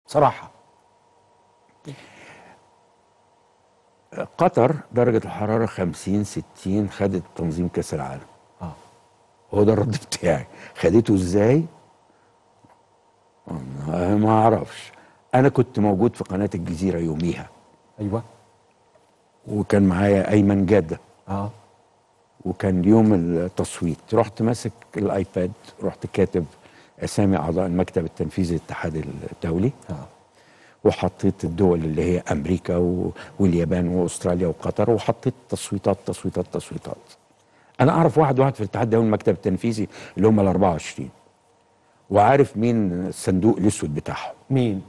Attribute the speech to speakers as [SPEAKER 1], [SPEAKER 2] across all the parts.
[SPEAKER 1] بصراحه
[SPEAKER 2] قطر درجه الحراره 50 60 خدت تنظيم كاس العالم
[SPEAKER 1] اه
[SPEAKER 2] هو ده الرد بتاعي خدته ازاي أنا ما اعرفش انا كنت موجود في قناه الجزيره يوميها
[SPEAKER 1] ايوه
[SPEAKER 2] وكان معايا ايمن جاده
[SPEAKER 1] اه
[SPEAKER 2] وكان يوم التصويت رحت ماسك الايباد رحت كاتب اسامي اعضاء المكتب التنفيذي للاتحاد الدولي
[SPEAKER 1] اه
[SPEAKER 2] وحطيت الدول اللي هي امريكا و... واليابان واستراليا وقطر وحطيت تصويتات تصويتات تصويتات انا اعرف واحد واحد في الاتحاد الدولي المكتب التنفيذي اللي هم ال 24 وعارف مين الصندوق الاسود بتاعهم
[SPEAKER 1] مين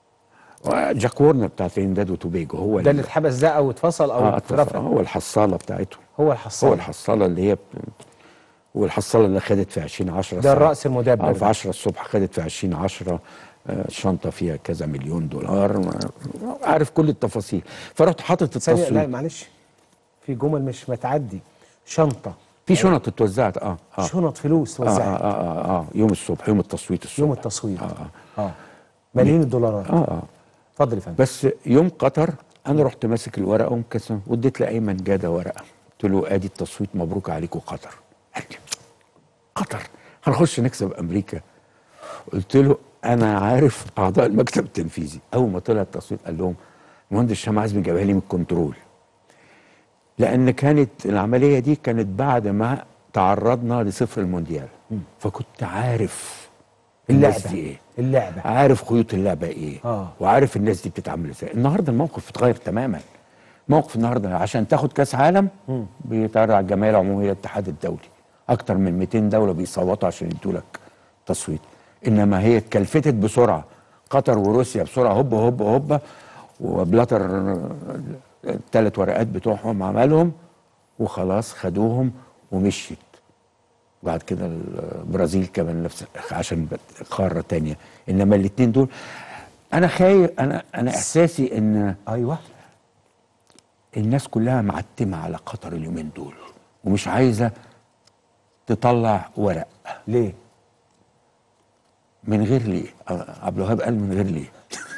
[SPEAKER 2] جاك وورنر بتاع ترينداد وتوبيجو هو
[SPEAKER 1] ده اللي اتحبس ده او اتفصل او
[SPEAKER 2] آه
[SPEAKER 1] اترفض
[SPEAKER 2] هو الحصاله بتاعتهم
[SPEAKER 1] هو الحصان
[SPEAKER 2] هو الحصاله اللي هي ب... والحصاله اللي خدت في 2010
[SPEAKER 1] ده الرأس المدبر
[SPEAKER 2] اه في
[SPEAKER 1] ده.
[SPEAKER 2] 10 الصبح خدت في 2010 آه، شنطه فيها كذا مليون دولار ما- عارف كل التفاصيل فرحت حاطط
[SPEAKER 1] ثانية لا
[SPEAKER 2] التصويت
[SPEAKER 1] معلش في جمل مش متعدي شنطه
[SPEAKER 2] في شنط اتوزعت اه اه
[SPEAKER 1] شنط فلوس
[SPEAKER 2] آه, آه,
[SPEAKER 1] وزعت
[SPEAKER 2] آه, آه, اه يوم الصبح يوم التصويت الصبح
[SPEAKER 1] يوم التصويت
[SPEAKER 2] اه اه
[SPEAKER 1] اه ملايين الدولارات
[SPEAKER 2] اه, آه.
[SPEAKER 1] اتفضل يا فندم
[SPEAKER 2] بس يوم قطر انا رحت ماسك الورقه ومكسم واديت لايمن جاده ورقه قلت له ادي التصويت مبروك عليكم قطر قال لي قطر هنخش نكسب امريكا قلت له انا عارف اعضاء المكتب التنفيذي اول ما طلع التصويت قال لهم المهندس هشام عزمي جابها لي من الكنترول لان كانت العمليه دي كانت بعد ما تعرضنا لصفر المونديال فكنت عارف الناس
[SPEAKER 1] اللعبه
[SPEAKER 2] دي ايه
[SPEAKER 1] اللعبه
[SPEAKER 2] عارف خيوط اللعبه ايه
[SPEAKER 1] آه.
[SPEAKER 2] وعارف الناس دي بتتعامل ازاي النهارده الموقف اتغير تماما موقف النهارده عشان تاخد كاس عالم بيتعرض على الجمعيه العموميه للاتحاد الدولي اكتر من 200 دوله بيصوتوا عشان يدوا لك تصويت انما هي اتكلفتت بسرعه قطر وروسيا بسرعه هوب هوب هوب وبلاتر الثلاث ورقات بتوعهم عملهم وخلاص خدوهم ومشيت بعد كده البرازيل كمان نفس عشان قاره تانية انما الاثنين دول انا خايف انا انا احساسي ان
[SPEAKER 1] ايوه
[SPEAKER 2] الناس كلها معتمه على قطر اليومين دول ومش عايزه تطلع ورق
[SPEAKER 1] ليه
[SPEAKER 2] من غير ليه آه، عبد الوهاب قال من غير ليه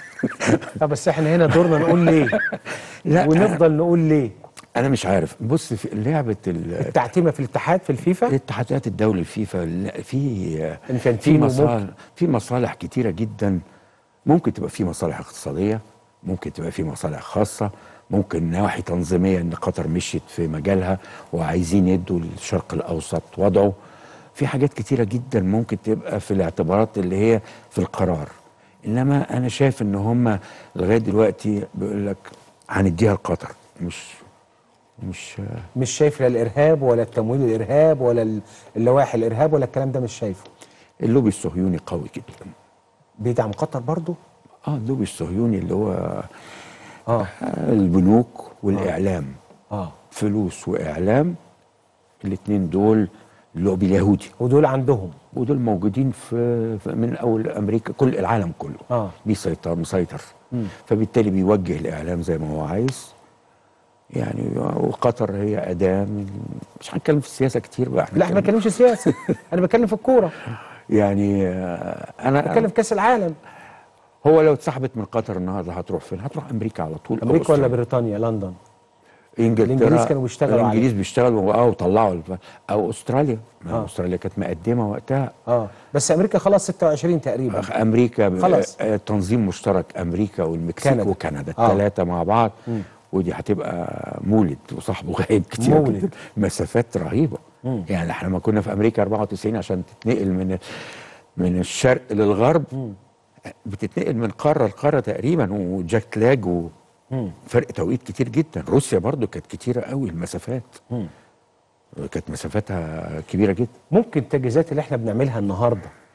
[SPEAKER 1] طب بس احنا هنا دورنا نقول ليه
[SPEAKER 2] لا
[SPEAKER 1] ونفضل نقول ليه
[SPEAKER 2] انا مش عارف بص في لعبه ال-
[SPEAKER 1] التعتيمه في الاتحاد في الفيفا
[SPEAKER 2] الاتحادات الدولي الفيفا لا، في في
[SPEAKER 1] انفانتينو
[SPEAKER 2] مصالح في مصالح كتيره جدا ممكن تبقى في مصالح اقتصاديه ممكن تبقى في مصالح خاصه ممكن نواحي تنظيميه ان قطر مشيت في مجالها وعايزين يدوا الشرق الاوسط وضعه في حاجات كتيره جدا ممكن تبقى في الاعتبارات اللي هي في القرار انما انا شايف ان هم لغايه دلوقتي بيقول لك هنديها لقطر مش مش
[SPEAKER 1] مش شايف لا الارهاب ولا التمويل الارهاب ولا ال- اللوائح الارهاب ولا الكلام ده مش شايفه
[SPEAKER 2] اللوبي الصهيوني قوي جدا
[SPEAKER 1] بيدعم قطر برضو
[SPEAKER 2] اه اللوبي الصهيوني اللي هو
[SPEAKER 1] اه
[SPEAKER 2] البنوك والاعلام
[SPEAKER 1] اه
[SPEAKER 2] فلوس واعلام الاثنين دول اللوبي اليهودي
[SPEAKER 1] ودول عندهم
[SPEAKER 2] ودول موجودين في, في من اول امريكا كل العالم كله
[SPEAKER 1] اه
[SPEAKER 2] بيسيطر مسيطر فبالتالي بيوجه الاعلام زي ما هو عايز يعني وقطر هي اداه من مش هنتكلم في السياسه كتير بقى
[SPEAKER 1] لا احنا ما بنتكلمش سياسه انا بتكلم في الكوره
[SPEAKER 2] يعني آه، انا
[SPEAKER 1] بتكلم في كاس العالم
[SPEAKER 2] هو لو اتسحبت من قطر النهارده هتروح فين؟ هتروح امريكا على طول أو
[SPEAKER 1] امريكا ولا
[SPEAKER 2] أستراليا.
[SPEAKER 1] بريطانيا لندن
[SPEAKER 2] انجلترا
[SPEAKER 1] الإنجليز كانوا بيشتغلوا
[SPEAKER 2] الانجليز بيشتغلوا اه وطلعوا الف... او استراليا ما
[SPEAKER 1] آه.
[SPEAKER 2] استراليا كانت مقدمه وقتها
[SPEAKER 1] اه بس امريكا خلاص 26 تقريبا
[SPEAKER 2] أخ- امريكا ب-
[SPEAKER 1] خلاص.
[SPEAKER 2] آه، تنظيم مشترك امريكا والمكسيك
[SPEAKER 1] كندا.
[SPEAKER 2] وكندا
[SPEAKER 1] آه.
[SPEAKER 2] الثلاثه مع بعض ودي هتبقى مولد وصاحبه غايب كتير
[SPEAKER 1] مولد.
[SPEAKER 2] جدا مسافات رهيبه يعني احنا لما كنا في امريكا 94 عشان تتنقل من من الشرق للغرب بتتنقل من قاره لقاره تقريبا وجاك لاج وفرق توقيت كتير جدا روسيا برضو كانت كتيره قوي المسافات كانت مسافاتها كبيره جدا
[SPEAKER 1] ممكن التجهيزات اللي احنا بنعملها النهارده